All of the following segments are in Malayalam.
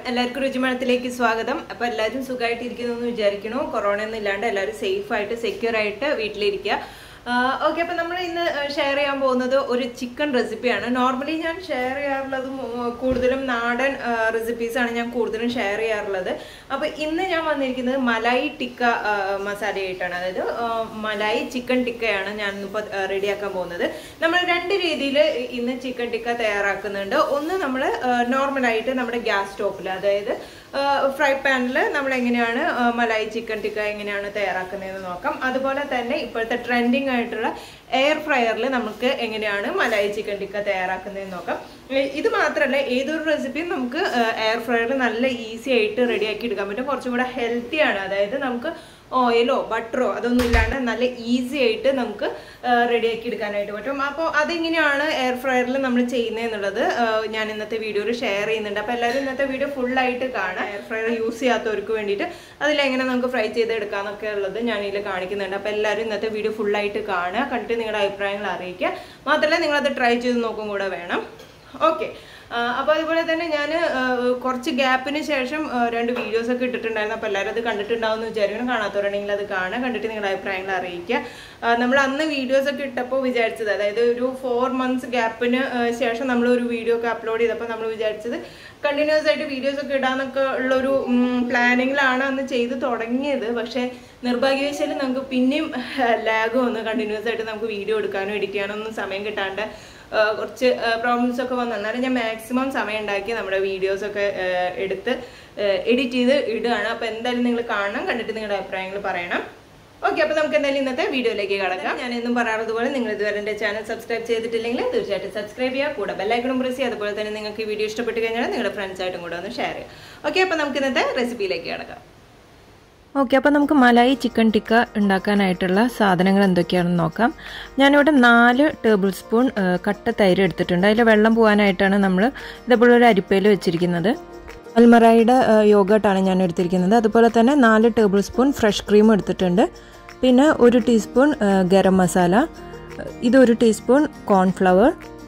എല്ലാവർക്കും രുചിമണത്തിലേക്ക് സ്വാഗതം അപ്പൊ എല്ലാവരും സുഖമായിട്ടിരിക്കുന്നു എന്ന് വിചാരിക്കണു കൊറോണ ഒന്നും ഇല്ലാണ്ട് എല്ലാവരും സേഫ് ആയിട്ട് സെക്യൂർ ആയിട്ട് വീട്ടിലിരിക്കുക ഓക്കെ അപ്പൊ നമ്മൾ ഇന്ന് ഷെയർ ചെയ്യാൻ പോകുന്നത് ഒരു ചിക്കൻ റെസിപ്പിയാണ് നോർമലി ഞാൻ ഷെയർ ചെയ്യാറുള്ളതും ഉം, കൂടുതലും നാടൻ റെസിപ്പീസ് ആണ് ഞാൻ കൂടുതലും ഷെയർ ചെയ്യാറുള്ളത് അപ്പൊ ഇന്ന് ഞാൻ വന്നിരിക്കുന്നത് മലായി ടിക്ക ആ, മസാലയായിട്ടാണ് അതായത് ആ, മലായി ചിക്കൻ ടിക്കയാണ് ഞാൻ ഇപ്പോൾ റെഡിയാക്കാൻ പോകുന്നത് നമ്മൾ രണ്ട് രീതിയിൽ ഇന്ന് ചിക്കൻ ടിക്ക തയ്യാറാക്കുന്നുണ്ട് ഒന്ന് നമ്മൾ നോർമലായിട്ട് നമ്മുടെ ഗ്യാസ് സ്റ്റോപ്പിൽ അതായത് ഫ്രൈ പാനിൽ നമ്മൾ എങ്ങനെയാണ് ആ, മലായി ചിക്കൻ ടിക്ക എങ്ങനെയാണ് തയ്യാറാക്കുന്നതെന്ന് നോക്കാം അതുപോലെ തന്നെ ഇപ്പോഴത്തെ ട്രെൻഡിങ് ആയിട്ടുള്ള എയർ ഫ്രയറിൽ നമുക്ക് എങ്ങനെയാണ് മലായി ചിക്കൻ ടിക്ക തയ്യാറാക്കുന്നതെന്ന് നോക്കാം ഏ, ഇത് മാത്രമല്ല ഏതൊരു റെസിപ്പിയും നമുക്ക് എയർ ഫ്രയറിൽ നല്ല ഈസി ആയിട്ട് റെഡിയാക്കി എടുക്കാൻ പറ്റും കുറച്ചും കൂടെ ഹെൽത്തിയാണ് അതായത് നമുക്ക് ഓയിലോ ബട്ടറോ അതൊന്നും ഇല്ലാണ്ട് നല്ല ഈസി ആയിട്ട് നമുക്ക് റെഡിയാക്കി എടുക്കാനായിട്ട് പറ്റും അപ്പോൾ അതെങ്ങനെയാണ് എയർ ഫ്രയറിൽ നമ്മൾ ചെയ്യുന്നതെന്നുള്ളത് ആ, ഞാൻ ഇന്നത്തെ വീഡിയോയിൽ ഷെയർ ചെയ്യുന്നുണ്ട് അപ്പോൾ എല്ലാവരും ഇന്നത്തെ വീഡിയോ ഫുള്ളായിട്ട് കാണാം എയർ ഫ്രയർ യൂസ് ചെയ്യാത്തവർക്ക് വേണ്ടിയിട്ട് അതിലെങ്ങനെ നമുക്ക് ഫ്രൈ ചെയ്തെടുക്കാന്നൊക്കെ ഉള്ളത് ഞാൻ ഇതിൽ കാണിക്കുന്നുണ്ട് അപ്പോൾ എല്ലാവരും ഇന്നത്തെ വീഡിയോ ഫുള്ളായിട്ട് കാണുക കണ്ടിട്ട് നിങ്ങളുടെ അഭിപ്രായങ്ങൾ അറിയിക്കുക മാത്രമല്ല നിങ്ങളത് ട്രൈ ചെയ്ത് നോക്കും കൂടെ വേണം ഓക്കെ അപ്പോൾ അതുപോലെ തന്നെ ഞാൻ കുറച്ച് ഗ്യാപ്പിന് ശേഷം ആ, രണ്ട് വീഡിയോസ് ഒക്കെ ഇട്ടിട്ടുണ്ടായിരുന്നു അപ്പോൾ എല്ലാവരും അത് കണ്ടിട്ടുണ്ടാവും എന്ന് വിചാരിക്കണം കാണാത്തവരുണ്ടെങ്കിൽ അത് കാണുക കണ്ടിട്ട് നിങ്ങളുടെ അഭിപ്രായങ്ങൾ അറിയിക്കുക ആ, നമ്മൾ അന്ന് വീഡിയോസ് ഒക്കെ ഇട്ടപ്പോൾ വിചാരിച്ചത് അതായത് ഒരു ഫോർ മന്ത്സ് ഗ്യാപ്പിന് ശേഷം നമ്മൾ ഒരു വീഡിയോ ഒക്കെ അപ്ലോഡ് ചെയ്തപ്പോൾ നമ്മൾ വിചാരിച്ചത് കണ്ടിന്യൂസ് ആയിട്ട് വീഡിയോസ് ഒക്കെ ഇടാന്നൊക്കെ ഉള്ളൊരു പ്ലാനിങ്ങിലാണ് അന്ന് ചെയ്ത് തുടങ്ങിയത് പക്ഷേ നിർഭാഗ്യവശാൽ നമുക്ക് പിന്നെയും ലാഗ് വന്ന് കണ്ടിന്യൂസ് ആയിട്ട് നമുക്ക് വീഡിയോ എടുക്കാനോ എഡിറ്റ് ചെയ്യാനോ ഒന്നും സമയം കിട്ടാണ്ട് ആ, കുറച്ച് പ്രോബ്ലംസ് ഒക്കെ വന്നു എന്നാലും ഞാൻ മാക്സിമം സമയം ഉണ്ടാക്കി നമ്മുടെ വീഡിയോസ് ഒക്കെ ആ, എടുത്ത് എഡിറ്റ് ചെയ്ത് ഇടുകയാണ് അപ്പോൾ എന്തായാലും നിങ്ങൾ കാണണം കണ്ടിട്ട് നിങ്ങളുടെ അഭിപ്രായങ്ങൾ പറയണം ഓക്കെ അപ്പോൾ നമുക്ക് എന്തായാലും ഇന്നത്തെ വീഡിയോയിലേക്ക് കടക്കാം ഞാൻ എന്നും പറയാറുള്ളത് പോലെ നിങ്ങൾ ഇതുവരെ എൻ്റെ ചാനൽ സബ്സ്ക്രൈബ് ചെയ്തിട്ടില്ലെങ്കിൽ തീർച്ചയായിട്ടും സബ്സ്ക്രൈബ് ചെയ്യുക കൂടെ ബെല്ലൈക്കണും പ്രസ് ചെയ്യുക അതുപോലെ തന്നെ നിങ്ങൾക്ക് ഈ വീഡിയോ ഇഷ്ടപ്പെട്ട് കഴിഞ്ഞാൽ നിങ്ങളുടെ ഫ്രണ്ട്സായിട്ടും കൂടെ ഒന്ന് ഷെയർ ചെയ്യുക ഓക്കെ അപ്പോൾ നമുക്ക് ഇന്നത്തെ റെസിപ്പിയിലേക്ക് കടക്കാം ഓക്കെ അപ്പോൾ നമുക്ക് മലായി ചിക്കൻ ടിക്ക ഉണ്ടാക്കാനായിട്ടുള്ള സാധനങ്ങൾ എന്തൊക്കെയാണെന്ന് നോക്കാം ഞാനിവിടെ നാല് ടേബിൾ സ്പൂൺ ആ, കട്ട തൈര് എടുത്തിട്ടുണ്ട് അതിൽ വെള്ളം പോകാനായിട്ടാണ് നമ്മൾ ഇതേപോലെ ഒരു അരിപ്പയിൽ വെച്ചിരിക്കുന്നത് അൽമറായിയുടെ യോഗട്ടാണ് ഞാൻ എടുത്തിരിക്കുന്നത് അതുപോലെ തന്നെ നാല് ടേബിൾ സ്പൂൺ ഫ്രഷ് ക്രീം എടുത്തിട്ടുണ്ട് പിന്നെ ഒരു ടീസ്പൂൺ ആ, ഗരം മസാല ഇതൊരു ടീസ്പൂൺ കോൺഫ്ലവർ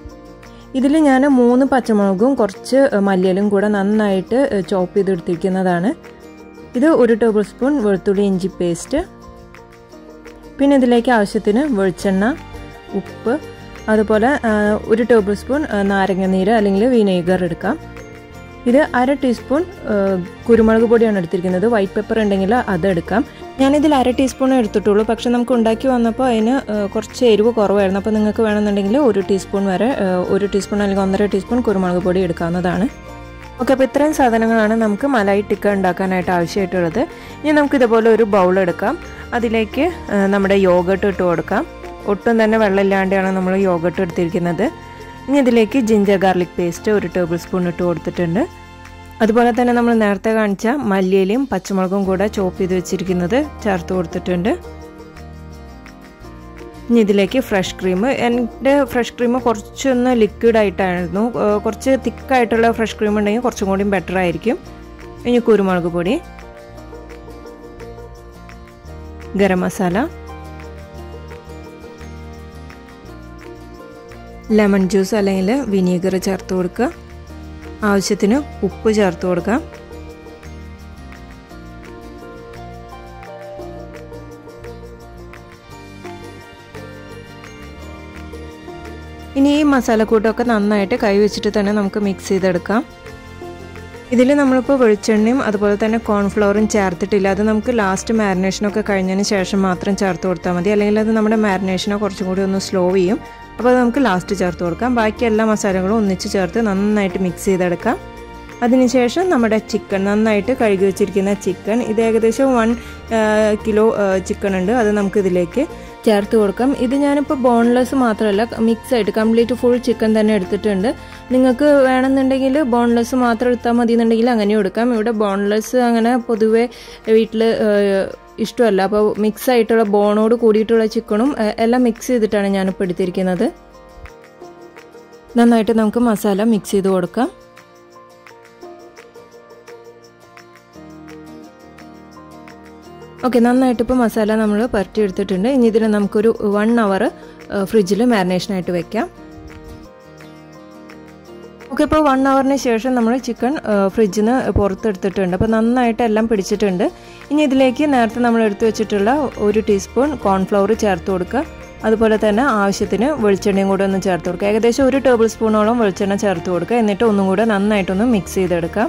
ഇതിൽ ഞാൻ മൂന്ന് പച്ചമുളകും കുറച്ച് മല്ലിയിലും കൂടെ നന്നായിട്ട് ചോപ്പ് ചെയ്തെടുത്തിരിക്കുന്നതാണ് ഇത് ഒരു ടേബിൾ സ്പൂൺ വെളുത്തുള്ളി ഇഞ്ചി പേസ്റ്റ് പിന്നെ ഇതിലേക്ക് ആവശ്യത്തിന് വെളിച്ചെണ്ണ ഉപ്പ് അതുപോലെ ആ, ഒരു ടേബിൾ സ്പൂൺ ആ, നാരങ്ങ നീര് അല്ലെങ്കിൽ വിനേഗർ എടുക്കാം ഇത് അര ടീസ്പൂൺ ആ, കുരുമുളക് പൊടിയാണ് എടുത്തിരിക്കുന്നത് വൈറ്റ് പെപ്പർ ഉണ്ടെങ്കിൽ അത് എടുക്കാം ഞാനിതിൽ അര ടീസ്പൂൺ എടുത്തിട്ടുള്ളൂ പക്ഷെ നമുക്ക് ഉണ്ടാക്കി വന്നപ്പോൾ അതിന് ആ, കുറച്ച് എരിവ് കുറവായിരുന്നു അപ്പോൾ നിങ്ങൾക്ക് വേണമെന്നുണ്ടെങ്കിൽ ഒരു ടീസ്പൂൺ വരെ ആ, ഒരു ടീസ്പൂൺ അല്ലെങ്കിൽ ഒന്നര ടീസ്പൂൺ കുരുമുളക് പൊടി എടുക്കാവുന്നതാണ് ഓക്കെ അപ്പോൾ ഇത്രയും സാധനങ്ങളാണ് നമുക്ക് മലായി ടിക്ക ഉണ്ടാക്കാനായിട്ട് ആവശ്യമായിട്ടുള്ളത് ഇനി നമുക്ക് ഇതുപോലെ ഒരു ബൗൾ എടുക്കാം അതിലേക്ക് ആ, നമ്മുടെ യോഗട്ട് ഇട്ട് കൊടുക്കാം ഒട്ടും തന്നെ വെള്ളമില്ലാണ്ടാണ് നമ്മൾ യോഗട്ട് എടുത്തിരിക്കുന്നത് ഇനി ഇതിലേക്ക് ജിഞ്ചർ ഗാർലിക് പേസ്റ്റ് ഒരു ടേബിൾ സ്പൂൺ ഇട്ട് കൊടുത്തിട്ടുണ്ട് അതുപോലെ തന്നെ നമ്മൾ നേരത്തെ കാണിച്ച മല്ലിയിലയും പച്ചമുളകും കൂടെ ചോപ്പ് ചെയ്ത് വെച്ചിരിക്കുന്നത് ചേർത്ത് കൊടുത്തിട്ടുണ്ട് ഇനി ഇതിലേക്ക് ഫ്രഷ് ക്രീം എൻ്റെ ഫ്രഷ് ക്രീം കുറച്ചൊന്ന് ലിക്വിഡ് ആയിട്ടായിരുന്നു ആ, കുറച്ച് തിക്കായിട്ടുള്ള ഫ്രഷ് ക്രീം ഉണ്ടെങ്കിൽ കുറച്ചും കൂടി ബെറ്റർ ആയിരിക്കും ഇനി കുരുമുളക് പൊടി ഗരം മസാല ലെമൺ ജ്യൂസ് അല്ലെങ്കിൽ വിനീഗർ ചേർത്ത് കൊടുക്കുക ആവശ്യത്തിന് ഉപ്പ് ചേർത്ത് കൊടുക്കാം ഇനി ഈ മസാലക്കൂട്ടൊക്കെ നന്നായിട്ട് കൈ വെച്ചിട്ട് തന്നെ നമുക്ക് മിക്സ് ചെയ്തെടുക്കാം ഇതിൽ നമ്മളിപ്പോൾ വെളിച്ചെണ്ണയും അതുപോലെ തന്നെ കോൺഫ്ലവറും ചേർത്തിട്ടില്ല അത് നമുക്ക് ലാസ്റ്റ് മാരിനേഷനൊക്കെ കഴിഞ്ഞതിന് ശേഷം മാത്രം ചേർത്ത് കൊടുത്താൽ മതി അല്ലെങ്കിൽ അത് നമ്മുടെ മാരിനേഷനെ കുറച്ചും കൂടി ഒന്ന് സ്ലോ ചെയ്യും അപ്പോൾ അത് നമുക്ക് ലാസ്റ്റ് ചേർത്ത് കൊടുക്കാം ബാക്കി എല്ലാ മസാലകളും ഒന്നിച്ച് ചേർത്ത് നന്നായിട്ട് മിക്സ് ചെയ്തെടുക്കാം അതിനുശേഷം നമ്മുടെ ചിക്കൻ നന്നായിട്ട് കഴുകി വെച്ചിരിക്കുന്ന ചിക്കൻ ഇത് ഏകദേശം വൺ കിലോ ചിക്കൻ ഉണ്ട് അത് നമുക്ക് ഇതിലേക്ക് ചേർത്ത് കൊടുക്കാം ഇത് ഞാനിപ്പോൾ ബോൺലെസ് മാത്രമല്ല മിക്സ് ആയിട്ട് കംപ്ലീറ്റ് ഫുൾ ചിക്കൻ തന്നെ എടുത്തിട്ടുണ്ട് നിങ്ങൾക്ക് വേണമെന്നുണ്ടെങ്കിൽ ബോൺലെസ് മാത്രം എടുത്താൽ മതി എന്നുണ്ടെങ്കിൽ അങ്ങനെയും എടുക്കാം ഇവിടെ ബോൺലെസ് അങ്ങനെ പൊതുവെ വീട്ടിൽ ഇഷ്ടമല്ല അപ്പോൾ മിക്സ് ആയിട്ടുള്ള ബോണോട് കൂടിയിട്ടുള്ള ചിക്കണും ഏഹ്, എല്ലാം മിക്സ് ചെയ്തിട്ടാണ് ഞാനിപ്പോൾ എടുത്തിരിക്കുന്നത് നന്നായിട്ട് നമുക്ക് മസാല മിക്സ് ചെയ്ത് കൊടുക്കാം ഓക്കെ നന്നായിട്ട് ഇപ്പോൾ മസാല നമ്മൾ പുരട്ടി എടുത്തിട്ടുണ്ട് ഇനി ഇതിന് നമുക്കൊരു വൺ അവർ ഫ്രിഡ്ജിൽ മാരിനേഷനായിട്ട് വെക്കാം ഓക്കെ ഇപ്പോൾ വൺ അവറിന് ശേഷം നമ്മൾ ചിക്കൻ ഫ്രിഡ്ജിൽ നിന്ന് പുറത്തെടുത്തിട്ടുണ്ട് അപ്പോൾ നന്നായിട്ട് എല്ലാം പിടിച്ചിട്ടുണ്ട് ഇനി ഇതിലേക്ക് നേരത്തെ നമ്മൾ എടുത്തു വെച്ചിട്ടുള്ള ഒരു ടീസ്പൂൺ കോൺഫ്ലവർ ചേർത്ത് കൊടുക്കുക അതുപോലെ തന്നെ ആവശ്യത്തിന് വെളിച്ചെണ്ണയും കൂടെ ഒന്ന് ചേർത്ത് കൊടുക്കുക ഏകദേശം ഒരു ടേബിൾ സ്പൂണോളം വെളിച്ചെണ്ണ ചേർത്ത് കൊടുക്കുക എന്നിട്ട് ഒന്നും കൂടെ നന്നായിട്ടൊന്ന് മിക്സ് ചെയ്തെടുക്കാം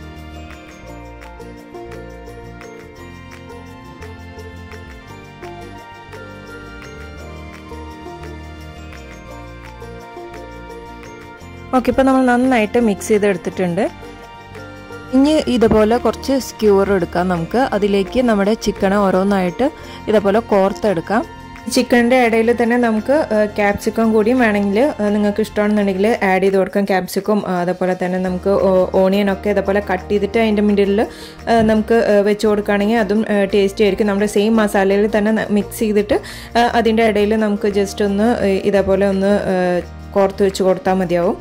ഓക്കെ ഇപ്പോൾ നമ്മൾ നന്നായിട്ട് മിക്സ് ചെയ്തെടുത്തിട്ടുണ്ട് ഇനി ഇതുപോലെ കുറച്ച് സ്ക്യൂർ എടുക്കാം നമുക്ക് അതിലേക്ക് നമ്മുടെ ചിക്കനെ ഓരോന്നായിട്ട് ഇതുപോലെ കോർത്തെടുക്കാം ചിക്കൻ്റെ ഇടയിൽ തന്നെ നമുക്ക് ക്യാപ്സിക്കം കൂടിയും വേണമെങ്കിൽ നിങ്ങൾക്ക് ഇഷ്ടമാണെന്നുണ്ടെങ്കിൽ ആഡ് ചെയ്ത് കൊടുക്കാം ക്യാപ്സിക്കം അതേപോലെ തന്നെ നമുക്ക് ഓണിയനൊക്കെ ഇതേപോലെ കട്ട് ചെയ്തിട്ട് അതിൻ്റെ മിഡിലിൽ നമുക്ക് വെച്ച് കൊടുക്കുകയാണെങ്കിൽ അതും ടേസ്റ്റി ആയിരിക്കും നമ്മുടെ സെയിം മസാലയിൽ തന്നെ മിക്സ് ചെയ്തിട്ട് അതിൻ്റെ ഇടയിൽ നമുക്ക് ജസ്റ്റ് ഒന്ന് ഇതേപോലെ ഒന്ന് കോർത്ത് വെച്ച് കൊടുത്താൽ മതിയാവും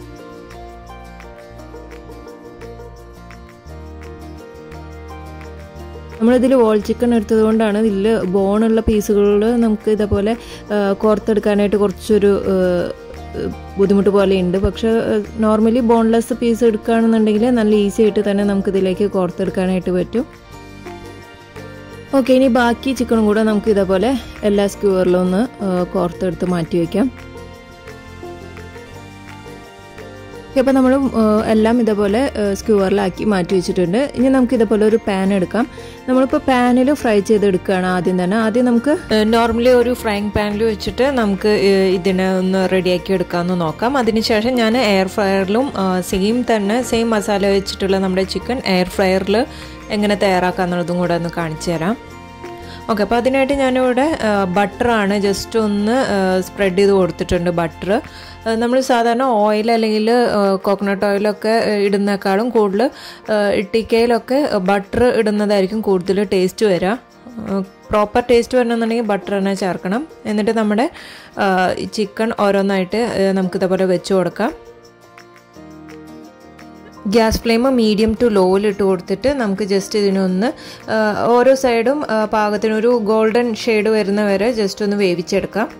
നമ്മളിതിൽ വോൾ ചിക്കൻ എടുത്തത് കൊണ്ടാണ് ഇതിൽ ബോണുള്ള പീസുകളിൽ നമുക്ക് ഇതേപോലെ കോർത്തെടുക്കാനായിട്ട് കുറച്ചൊരു ബുദ്ധിമുട്ട് പോലെ ഉണ്ട് പക്ഷേ നോർമലി ബോൺലെസ് പീസ് എടുക്കുകയാണെന്നുണ്ടെങ്കിൽ നല്ല ഈസി ആയിട്ട് തന്നെ നമുക്കിതിലേക്ക് കോർത്തെടുക്കാനായിട്ട് പറ്റും ഓക്കെ ഇനി ബാക്കി ചിക്കനും കൂടെ നമുക്ക് ഇതേപോലെ എല്ലാ സ്ക്യൂറിലും ഒന്ന് കോർത്തെടുത്ത് മാറ്റി വയ്ക്കാം അപ്പോൾ നമ്മൾ എല്ലാം ഇതേപോലെ സ്ക്യൂവറിലാക്കി മാറ്റി വെച്ചിട്ടുണ്ട് ഇനി നമുക്ക് ഇതേപോലെ ഒരു പാൻ എടുക്കാം നമ്മളിപ്പോൾ പാനിൽ ഫ്രൈ ചെയ്തെടുക്കുകയാണ് ആദ്യം തന്നെ ആദ്യം നമുക്ക് നോർമലി ഒരു ഫ്രൈങ് പാനിൽ വെച്ചിട്ട് നമുക്ക് ഇതിനെ ഒന്ന് റെഡിയാക്കി എടുക്കാമെന്ന് നോക്കാം അതിനുശേഷം ഞാൻ എയർ ഫ്രയറിലും സെയിം തന്നെ സെയിം മസാല വെച്ചിട്ടുള്ള നമ്മുടെ ചിക്കൻ എയർ ഫ്രയറിൽ എങ്ങനെ തയ്യാറാക്കാം എന്നുള്ളതും കൂടെ ഒന്ന് കാണിച്ചു തരാം ഓക്കെ അപ്പോൾ അതിനായിട്ട് ഞാനിവിടെ ബട്ടറാണ് ജസ്റ്റ് ഒന്ന് സ്പ്രെഡ് ചെയ്ത് കൊടുത്തിട്ടുണ്ട് ബട്ടർ നമ്മൾ സാധാരണ ഓയിൽ അല്ലെങ്കിൽ കോക്കനട്ട് ഓയിലൊക്കെ ഇടുന്നേക്കാളും കൂടുതൽ ഇട്ടിക്കയിലൊക്കെ ബട്ടർ ഇടുന്നതായിരിക്കും കൂടുതൽ ടേസ്റ്റ് വരിക പ്രോപ്പർ ടേസ്റ്റ് വരണമെന്നുണ്ടെങ്കിൽ ബട്ടർ തന്നെ ചേർക്കണം എന്നിട്ട് നമ്മുടെ ചിക്കൻ ഓരോന്നായിട്ട് നമുക്കിതേപോലെ വെച്ച് കൊടുക്കാം ഗ്യാസ് ഫ്ലെയിം മീഡിയം ടു ലോയിൽ ഇട്ട് കൊടുത്തിട്ട് നമുക്ക് ജസ്റ്റ് ഇതിനൊന്ന് ഓരോ സൈഡും പാകത്തിനൊരു ഗോൾഡൻ ഷെയ്ഡ് വരുന്ന വരെ ജസ്റ്റ് ഒന്ന് വേവിച്ചെടുക്കാം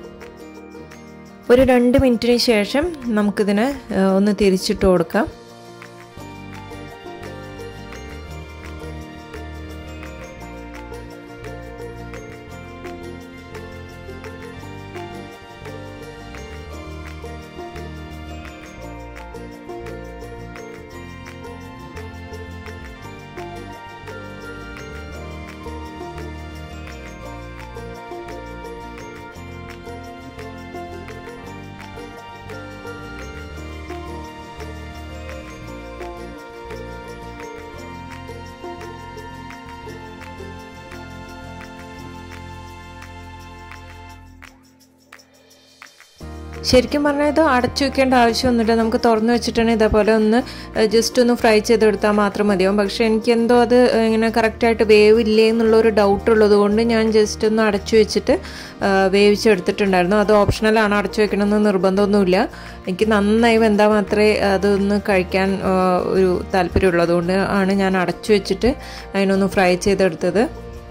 ഒരു രണ്ട് മിനിറ്റിന് ശേഷം നമുക്കിതിനെ ഒന്ന് തിരിച്ചിട്ട് കൊടുക്കാം ശരിക്കും പറഞ്ഞാൽ ഇത് അടച്ചു വെക്കേണ്ട ആവശ്യമൊന്നുമില്ല നമുക്ക് തുറന്നു വെച്ചിട്ടുണ്ടെങ്കിൽ ഇതേപോലെ ഒന്ന് ജസ്റ്റ് ഒന്ന് ഫ്രൈ ചെയ്തെടുത്താൽ മാത്രം മതിയാവും പക്ഷേ എനിക്ക് എന്തോ അത് ഇങ്ങനെ കറക്റ്റായിട്ട് വേവില്ലേ എന്നുള്ളൊരു ഡൗട്ട് ഉള്ളത് കൊണ്ട് ഞാൻ ജസ്റ്റ് ഒന്ന് അടച്ചു വെച്ചിട്ട് വേവിച്ചെടുത്തിട്ടുണ്ടായിരുന്നു അത് ഓപ്ഷണലാണ് അടച്ചു വെക്കണമെന്ന് നിർബന്ധമൊന്നുമില്ല എനിക്ക് നന്നായി വെന്താൽ മാത്രമേ അതൊന്ന് കഴിക്കാൻ ഒരു താല്പര്യമുള്ളൂ അതുകൊണ്ട് ആണ് ഞാൻ അടച്ചു വെച്ചിട്ട് അതിനൊന്ന് ഫ്രൈ ചെയ്തെടുത്തത്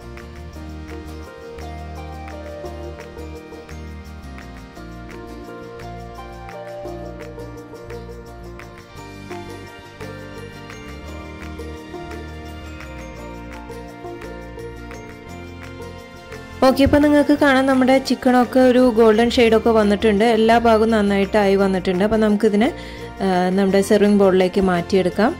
ഓക്കെ ഇപ്പോൾ നിങ്ങൾക്ക് കാണാം നമ്മുടെ ചിക്കനൊക്കെ ഒരു ഗോൾഡൻ ഷെയ്ഡൊക്കെ വന്നിട്ടുണ്ട് എല്ലാ ഭാഗവും നന്നായിട്ടായി വന്നിട്ടുണ്ട് അപ്പോൾ നമുക്കിതിനെ നമ്മുടെ സെർവിങ് ബോളിലേക്ക് മാറ്റിയെടുക്കാം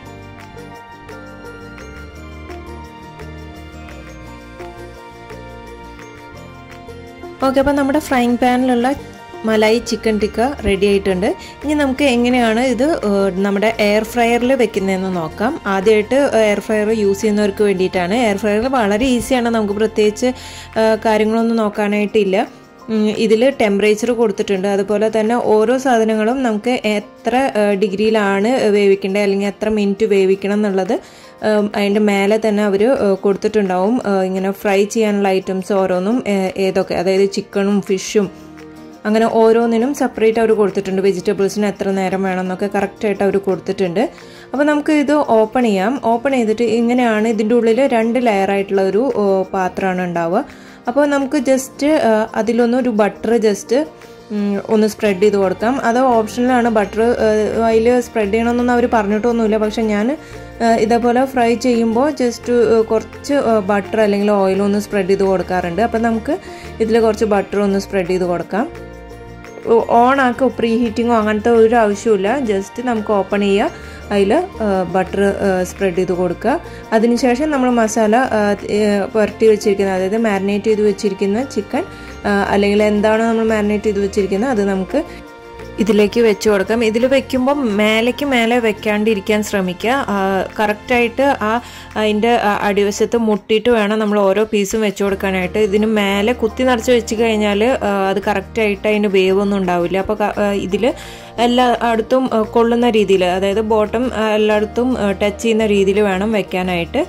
ഓക്കെ അപ്പോൾ നമ്മുടെ ഫ്രൈങ് പാനിലുള്ള മലായി ചിക്കൻ ടിക്ക റെഡി ആയിട്ടുണ്ട് ഇനി നമുക്ക് എങ്ങനെയാണ് ഇത് നമ്മുടെ എയർ ഫ്രയറിൽ വെക്കുന്നതെന്ന് നോക്കാം ആദ്യമായിട്ട് എയർ ഫ്രയർ യൂസ് ചെയ്യുന്നവർക്ക് വേണ്ടിയിട്ടാണ് എയർ ഫ്രയർ വളരെ ഈസിയാണ് നമുക്ക് പ്രത്യേകിച്ച് കാര്യങ്ങളൊന്നും നോക്കാനായിട്ടില്ല ഇതിൽ ടെമ്പറേച്ചർ കൊടുത്തിട്ടുണ്ട് അതുപോലെ തന്നെ ഓരോ സാധനങ്ങളും നമുക്ക് എത്ര ഡിഗ്രിയിലാണ് വേവിക്കേണ്ടത് അല്ലെങ്കിൽ എത്ര മിനിറ്റ് വേവിക്കണം എന്നുള്ളത് അതിൻ്റെ മേലെ തന്നെ അവർ കൊടുത്തിട്ടുണ്ടാവും ഇങ്ങനെ ഫ്രൈ ചെയ്യാനുള്ള ഐറ്റംസ് ഓരോന്നും ഏതൊക്കെ അതായത് ചിക്കണും ഫിഷും അങ്ങനെ ഓരോന്നിനും സെപ്പറേറ്റ് അവർ കൊടുത്തിട്ടുണ്ട് വെജിറ്റബിൾസിന് എത്ര നേരം വേണം എന്നൊക്കെ കറക്റ്റായിട്ട് അവർ കൊടുത്തിട്ടുണ്ട് അപ്പോൾ നമുക്ക് ഇത് ഓപ്പൺ ചെയ്യാം ഓപ്പൺ ചെയ്തിട്ട് ഇങ്ങനെയാണ് ഇതിൻ്റെ ഉള്ളിൽ രണ്ട് ലെയറായിട്ടുള്ള ഒരു പാത്രമാണ് ഉണ്ടാവുക അപ്പോൾ നമുക്ക് ജസ്റ്റ് അതിലൊന്ന് ഒരു ബട്ടർ ജസ്റ്റ് ഒന്ന് സ്പ്രെഡ് ചെയ്ത് കൊടുക്കാം അത് ഓപ്ഷനിലാണ് ബട്ടർ അതിൽ സ്പ്രെഡ് ചെയ്യണമെന്നൊന്നും അവർ പറഞ്ഞിട്ടൊന്നുമില്ല പക്ഷെ ഞാൻ ഇതേപോലെ ഫ്രൈ ചെയ്യുമ്പോൾ ജസ്റ്റ് കുറച്ച് ബട്ടർ അല്ലെങ്കിൽ ഓയിൽ ഒന്ന് സ്പ്രെഡ് ചെയ്ത് കൊടുക്കാറുണ്ട് അപ്പം നമുക്ക് ഇതിൽ കുറച്ച് ബട്ടർ ഒന്ന് സ്പ്രെഡ് ചെയ്ത് കൊടുക്കാം ഓൺ ആക്കുക പ്രീ ഹീറ്റിങ്ങോ അങ്ങനത്തെ ഒരു ആവശ്യമില്ല ജസ്റ്റ് നമുക്ക് ഓപ്പൺ ചെയ്യുക അതിൽ ബട്ടർ സ്പ്രെഡ് ചെയ്ത് കൊടുക്കുക അതിനുശേഷം നമ്മൾ മസാല പുരട്ടി വെച്ചിരിക്കുന്നത് അതായത് മാരിനേറ്റ് ചെയ്ത് വെച്ചിരിക്കുന്ന ചിക്കൻ അല്ലെങ്കിൽ എന്താണോ നമ്മൾ മാരിനേറ്റ് ചെയ്ത് വെച്ചിരിക്കുന്നത് അത് നമുക്ക് ഇതിലേക്ക് വെച്ച് കൊടുക്കാം ഇതിൽ വെക്കുമ്പോൾ മേലേക്ക് മേലെ വെക്കാണ്ടിരിക്കാൻ ശ്രമിക്കുക കറക്റ്റായിട്ട് ആ അതിൻ്റെ അടിവശത്ത് മുട്ടിയിട്ട് വേണം നമ്മൾ ഓരോ പീസും വെച്ച് കൊടുക്കാനായിട്ട് ഇതിന് മേലെ കുത്തി നിറച്ച് വെച്ച് കഴിഞ്ഞാൽ അത് കറക്റ്റായിട്ട് അതിന് വേവൊന്നും ഉണ്ടാവില്ല അപ്പോൾ ഇതിൽ എല്ലാ അടുത്തും കൊള്ളുന്ന രീതിയിൽ അതായത് ബോട്ടം എല്ലായിടത്തും ടച്ച് ചെയ്യുന്ന രീതിയിൽ വേണം വെക്കാനായിട്ട്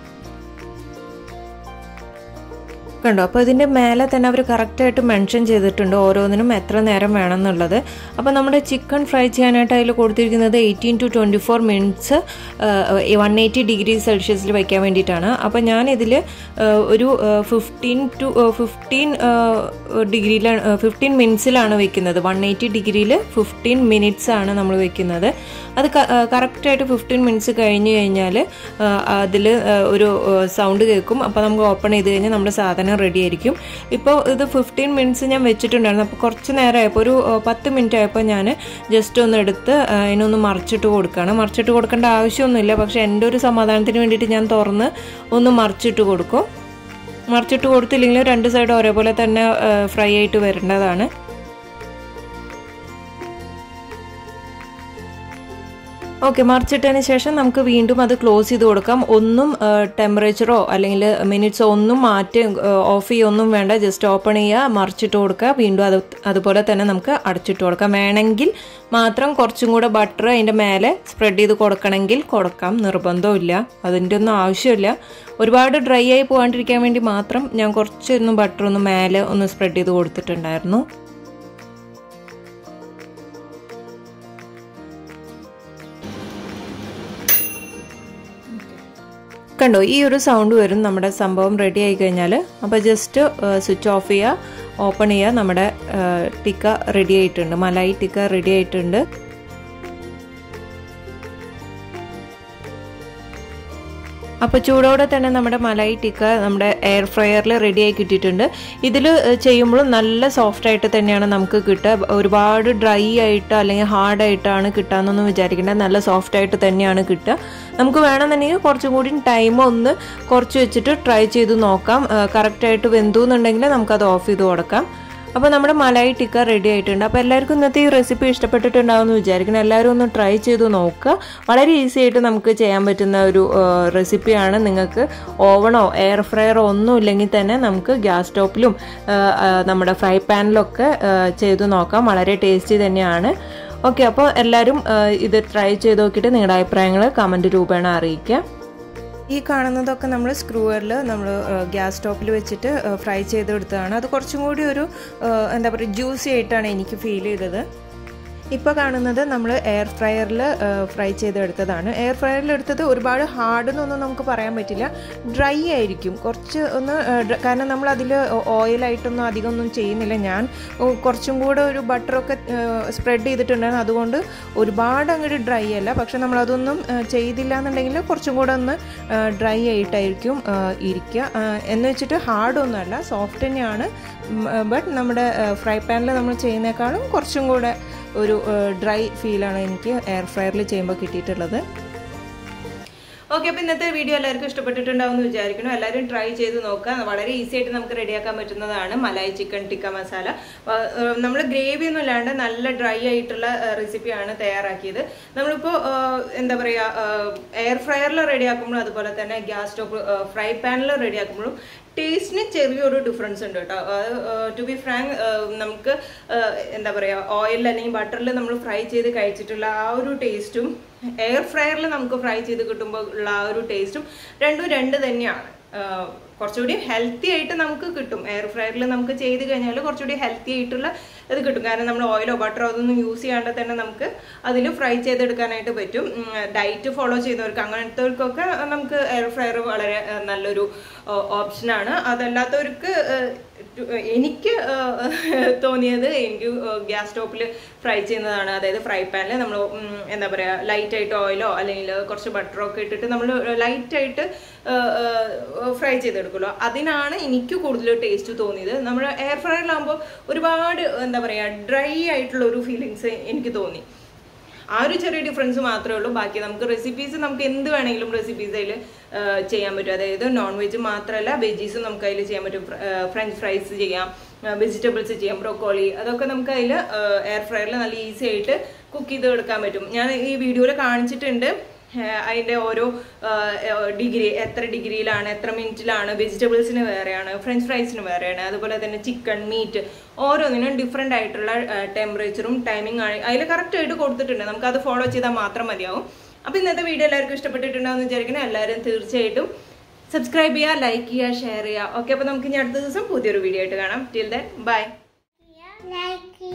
കണ്ടോ അപ്പോൾ ഇതിൻ്റെ മേലെ തന്നെ അവർ കറക്റ്റായിട്ട് മെൻഷൻ ചെയ്തിട്ടുണ്ട് ഓരോന്നിനും എത്ര നേരം വേണം എന്നുള്ളത് അപ്പോൾ നമ്മുടെ ചിക്കൻ ഫ്രൈ ചെയ്യാനായിട്ട് അതിൽ കൊടുത്തിരിക്കുന്നത് eighteen to twenty four minutes one eighty degree സെൽഷ്യസിൽ വയ്ക്കാൻ വേണ്ടിയിട്ടാണ് അപ്പോൾ ഞാനിതിൽ ഒരു ഫിഫ്റ്റീൻ ടു ഫിഫ്റ്റീൻ ഡിഗ്രിയിലാണ് ഫിഫ്റ്റീൻ മിനിറ്റ്സിലാണ് വെക്കുന്നത് വൺ എയ്റ്റി ഡിഗ്രിയിൽ ഫിഫ്റ്റീൻ മിനിറ്റ്സ് ആണ് നമ്മൾ വെക്കുന്നത് അത് കറക്റ്റായിട്ട് ഫിഫ്റ്റീൻ മിനിറ്റ്സ് കഴിഞ്ഞ് കഴിഞ്ഞാൽ അതിൽ ഒരു സൗണ്ട് കേൾക്കും അപ്പോൾ നമുക്ക് ഓപ്പൺ ചെയ്ത് കഴിഞ്ഞാൽ നമ്മുടെ സാധനം റെഡി ആയിരിക്കും ഇപ്പോൾ ഇത് ഫിഫ്റ്റീൻ മിനിറ്റ്സ് ഞാൻ വെച്ചിട്ടുണ്ടായിരുന്നു അപ്പോൾ കുറച്ച് നേരമായപ്പോൾ ഒരു പത്ത് മിനിറ്റ് ആയപ്പോൾ ഞാൻ ജസ്റ്റ് ഒന്ന് എടുത്ത് അതിനൊന്ന് മറിച്ചിട്ട് കൊടുക്കുകയാണ് മറിച്ചിട്ട് കൊടുക്കേണ്ട ആവശ്യമൊന്നുമില്ല പക്ഷേ എൻ്റെ ഒരു സമാധാനത്തിന് വേണ്ടിയിട്ട് ഞാൻ തുറന്ന് ഒന്ന് മറിച്ചിട്ട് കൊടുക്കും മറിച്ചിട്ട് കൊടുത്തില്ലെങ്കിൽ രണ്ട് സൈഡ് ഒരേപോലെ തന്നെ ഫ്രൈ ആയിട്ട് വരേണ്ടതാണ് ഓക്കെ മറിച്ചിട്ടതിന് ശേഷം നമുക്ക് വീണ്ടും അത് ക്ലോസ് ചെയ്ത് കൊടുക്കാം ഒന്നും ടെമ്പറേച്ചറോ അല്ലെങ്കിൽ മിനിറ്റ്സോ ഒന്നും മാറ്റി ഓഫ് ചെയ്യൊന്നും വേണ്ട ജസ്റ്റ് ഓപ്പൺ ചെയ്യുക മറിച്ചിട്ട് കൊടുക്കുക വീണ്ടും അത് അതുപോലെ തന്നെ നമുക്ക് അടച്ചിട്ട് കൊടുക്കാം വേണമെങ്കിൽ മാത്രം കുറച്ചും കൂടെ ബട്ടർ അതിൻ്റെ മേലെ സ്പ്രെഡ് ചെയ്ത് കൊടുക്കണമെങ്കിൽ കൊടുക്കാം നിർബന്ധമില്ല അതിൻ്റെ ഒന്നും ആവശ്യമില്ല ഒരുപാട് ഡ്രൈ ആയി പോകാണ്ടിരിക്കാൻ വേണ്ടി മാത്രം ഞാൻ കുറച്ചൊന്ന് ബട്ടർ ഒന്ന് മേലെ ഒന്ന് സ്പ്രെഡ് ചെയ്ത് കൊടുത്തിട്ടുണ്ടായിരുന്നു കണ്ടോ ഈ ഒരു സൗണ്ട് വരും നമ്മുടെ സംഭവം റെഡി ആയി കഴിഞ്ഞാൽ അപ്പോൾ ജസ്റ്റ് സ്വിച്ച് ഓഫ് ചെയ്യുക ഓപ്പൺ ചെയ്യുക നമ്മുടെ ടിക്ക റെഡി ആയിട്ടുണ്ട് മലായി ടിക്ക റെഡി ആയിട്ടുണ്ട് അപ്പോൾ ചൂടോടെ തന്നെ നമ്മുടെ മലായി ടിക്ക നമ്മുടെ എയർ ഫ്രയറിൽ റെഡിയായി കിട്ടിയിട്ടുണ്ട് ഇതിൽ ചെയ്യുമ്പോഴും നല്ല സോഫ്റ്റ് ആയിട്ട് തന്നെയാണ് നമുക്ക് കിട്ടുക ഒരുപാട് ഡ്രൈ ആയിട്ട് അല്ലെങ്കിൽ ഹാർഡായിട്ടാണ് കിട്ടാമെന്നൊന്നും വിചാരിക്കേണ്ട നല്ല സോഫ്റ്റ് ആയിട്ട് തന്നെയാണ് കിട്ടുക നമുക്ക് വേണമെന്നുണ്ടെങ്കിൽ കുറച്ചും കൂടി ടൈം ഒന്ന് കുറച്ച് വെച്ചിട്ട് ട്രൈ ചെയ്ത് നോക്കാം കറക്റ്റായിട്ട് വെന്തു എന്നുണ്ടെങ്കിൽ നമുക്കത് ഓഫ് ചെയ്ത് കൊടുക്കാം അപ്പോൾ നമ്മുടെ മലായി ടിക്ക റെഡി ആയിട്ടുണ്ട് അപ്പോൾ എല്ലാവർക്കും ഇന്നത്തെ ഈ റെസിപ്പി ഇഷ്ടപ്പെട്ടിട്ടുണ്ടാവുമെന്ന് വിചാരിക്കണം എല്ലാവരും ഒന്ന് ട്രൈ ചെയ്ത് നോക്കുക വളരെ ഈസി ആയിട്ട് നമുക്ക് ചെയ്യാൻ പറ്റുന്ന ഒരു റെസിപ്പിയാണ് നിങ്ങൾക്ക് ഓവണോ എയർ ഫ്രയറോ ഒന്നും ഇല്ലെങ്കിൽ തന്നെ നമുക്ക് ഗ്യാസ് സ്റ്റോപ്പിലും നമ്മുടെ ഫ്രൈ പാനിലൊക്കെ ചെയ്ത് നോക്കാം വളരെ ടേസ്റ്റി തന്നെയാണ് ഓക്കെ അപ്പോൾ എല്ലാവരും ഇത് ട്രൈ ചെയ്ത് നോക്കിയിട്ട് നിങ്ങളുടെ അഭിപ്രായങ്ങൾ കമൻറ്റ് രൂപേണ അറിയിക്കുക ഈ കാണുന്നതൊക്കെ നമ്മൾ സ്ക്രൂവറിൽ നമ്മൾ ഗ്യാസ് സ്റ്റോപ്പിൽ വെച്ചിട്ട് ഫ്രൈ ചെയ്തെടുത്തതാണ് അത് കുറച്ചും കൂടി ഒരു എന്താ പറയുക ജ്യൂസി ആയിട്ടാണ് എനിക്ക് ഫീൽ ചെയ്തത് ഇപ്പോൾ കാണുന്നത് നമ്മൾ എയർ ഫ്രയറിൽ ഫ്രൈ ചെയ്തെടുത്തതാണ് എയർ ഫ്രയറിൽ എടുത്തത് ഒരുപാട് ഹാർഡ് എന്നൊന്നും നമുക്ക് പറയാൻ പറ്റില്ല ഡ്രൈ ആയിരിക്കും കുറച്ച് ഒന്ന് കാരണം നമ്മൾ അതിൽ ഓയിലായിട്ടൊന്നും അധികം ഒന്നും ചെയ്യുന്നില്ല ഞാൻ കുറച്ചും കൂടെ ഒരു ബട്ടറൊക്കെ സ്പ്രെഡ് ചെയ്തിട്ടുണ്ടായിരുന്നു അതുകൊണ്ട് ഒരുപാട് അങ്ങോട്ട് ഡ്രൈ അല്ല പക്ഷെ നമ്മളതൊന്നും ചെയ്തില്ല എന്നുണ്ടെങ്കിൽ കുറച്ചും കൂടെ ഒന്ന് ഡ്രൈ ആയിട്ടായിരിക്കും ഇരിക്കുക എന്ന് വെച്ചിട്ട് ഹാർഡൊന്നുമല്ല സോഫ്റ്റ് തന്നെയാണ് ബട്ട് നമ്മുടെ ഫ്രൈ പാനിൽ നമ്മൾ ചെയ്യുന്നേക്കാളും കുറച്ചും കൂടെ ഒരു ഡ്രൈ ഫീലാണ് എനിക്ക് എയർ ഫ്രയറിൽ ചെയ്യുമ്പോൾ കിട്ടിയിട്ടുള്ളത് ഓക്കെ അപ്പോൾ ഇന്നത്തെ വീഡിയോ എല്ലാവർക്കും ഇഷ്ടപ്പെട്ടിട്ടുണ്ടാവും എന്ന് വിചാരിക്കുന്നു എല്ലാവരും ട്രൈ ചെയ്ത് നോക്കുക വളരെ ഈസി ആയിട്ട് നമുക്ക് റെഡിയാക്കാൻ പറ്റുന്നതാണ് മലായി ചിക്കൻ ടിക്ക മസാല നമ്മൾ ഗ്രേവി ഒന്നും ഇല്ലാണ്ട് നല്ല ഡ്രൈ ആയിട്ടുള്ള റെസിപ്പിയാണ് തയ്യാറാക്കിയത് നമ്മളിപ്പോൾ എന്താ പറയുക എയർ ഫ്രയറിൽ റെഡിയാക്കുമ്പോഴും അതുപോലെ തന്നെ ഗ്യാസ് സ്റ്റോപ്പ് ഫ്രൈ പാനിൽ റെഡിയാക്കുമ്പോഴും ടേസ്റ്റിന് ചെറിയൊരു ഡിഫറൻസ് ഉണ്ട് കേട്ടോ ടു ബി ഫ്രാങ്ക് നമുക്ക് എന്താ പറയുക ഓയിലിൽ അല്ലെങ്കിൽ ബട്ടറിൽ നമ്മൾ ഫ്രൈ ചെയ്ത് കഴിച്ചിട്ടുള്ള ആ ഒരു ടേസ്റ്റും എയർ ഫ്രയറിൽ നമുക്ക് ഫ്രൈ ചെയ്ത് കിട്ടുമ്പോൾ ഉള്ള ആ ഒരു ടേസ്റ്റും രണ്ടും രണ്ട് തന്നെയാണ് കുറച്ചുകൂടി ഹെൽത്തി ആയിട്ട് നമുക്ക് കിട്ടും എയർ ഫ്രയറിൽ നമുക്ക് ചെയ്ത് കഴിഞ്ഞാൽ കുറച്ചുകൂടി ഹെൽത്തി ആയിട്ടുള്ള ഇത് കിട്ടും കാരണം നമ്മൾ ഓയിലോ ബട്ടറോ അതൊന്നും യൂസ് ചെയ്യാണ്ട് തന്നെ നമുക്ക് അതിൽ ഫ്രൈ ചെയ്തെടുക്കാനായിട്ട് പറ്റും ഡയറ്റ് ഫോളോ ചെയ്യുന്നവർക്ക് അങ്ങനത്തെവർക്കൊക്കെ നമുക്ക് എയർ ഫ്രയർ വളരെ ഏഹ്, നല്ലൊരു ഓപ്ഷനാണ് അതല്ലാത്തവർക്ക് ഏഹ്, ടു- എനിക്ക് ഏഹ്, തോന്നിയത് എനിക്ക് ഗ്യാസ് സ്റ്റോപ്പിൽ ഫ്രൈ ചെയ്യുന്നതാണ് അതായത് ഫ്രൈ പാനിൽ നമ്മൾ എന്താ പറയുക ലൈറ്റ് ആയിട്ട് ഓയിലോ അല്ലെങ്കിൽ കുറച്ച് ബട്ടറോ ഒക്കെ ഇട്ടിട്ട് നമ്മൾ ലൈറ്റ് ആയിട്ട് ഫ്രൈ ചെയ്തെടുക്കുമല്ലോ അതിനാണ് എനിക്ക് കൂടുതൽ ടേസ്റ്റ് തോന്നിയത് നമ്മൾ എയർ ഫ്രയറിലാകുമ്പോൾ ഒരുപാട് എന്താ പറയുക ഡ്രൈ ആയിട്ടുള്ള ഒരു ഫീലിങ്സ് എനിക്ക് തോന്നി ആ ഒരു ചെറിയ ഡിഫറൻസ് മാത്രമേ ഉള്ളൂ ബാക്കി നമുക്ക് റെസിപ്പീസ് നമുക്ക് എന്ത് വേണമെങ്കിലും റെസിപ്പീസ് അതിൽ ചെയ്യാൻ പറ്റും അതായത് നോൺ വെജ് മാത്രമല്ല വെജീസും നമുക്ക് അതിൽ ചെയ്യാൻ പറ്റും ഫ്രഞ്ച് ഫ്രൈസ് ചെയ്യാം വെജിറ്റബിൾസ് ചെയ്യാം ബ്രോക്കോളി അതൊക്കെ നമുക്ക് അതിൽ എയർ ഫ്രയറിൽ നല്ല ഈസി ആയിട്ട് കുക്ക് ചെയ്ത് എടുക്കാൻ പറ്റും ഞാൻ ഈ വീഡിയോയിൽ കാണിച്ചിട്ടുണ്ട് ഏഹ് അതിന്റെ ഓരോ ഡിഗ്രി എത്ര ഡിഗ്രിയിലാണ് എത്ര മിനിറ്റിലാണ് വെജിറ്റബിൾസിന് വേറെയാണ് ഫ്രഞ്ച് ഫ്രൈസിന് വേറെയാണ് അതുപോലെ തന്നെ ചിക്കൻ മീറ്റ് ഓരോന്നിനും ഡിഫറെൻ്റ് ആയിട്ടുള്ള ടെമ്പറേച്ചറും ടൈമിംഗ് ആണ് അതിൽ കറക്റ്റ് ആയിട്ട് കൊടുത്തിട്ടുണ്ട് നമുക്ക് അത് ഫോളോ ചെയ്താൽ മാത്രം മതിയാവും അപ്പോൾ ഇന്നത്തെ വീഡിയോ എല്ലാവർക്കും ഇഷ്ടപ്പെട്ടിട്ടുണ്ടാവും വിചാരിക്കണം എല്ലാവരും തീർച്ചയായിട്ടും സബ്സ്ക്രൈബ് ചെയ്യുക ലൈക്ക് ചെയ്യുക ഷെയർ ചെയ്യുക ഓക്കെ അപ്പോൾ നമുക്ക് ഇനി അടുത്ത ദിവസം പുതിയൊരു വീഡിയോ ആയിട്ട് കാണാം ടിൽ ദെൻ ബൈ like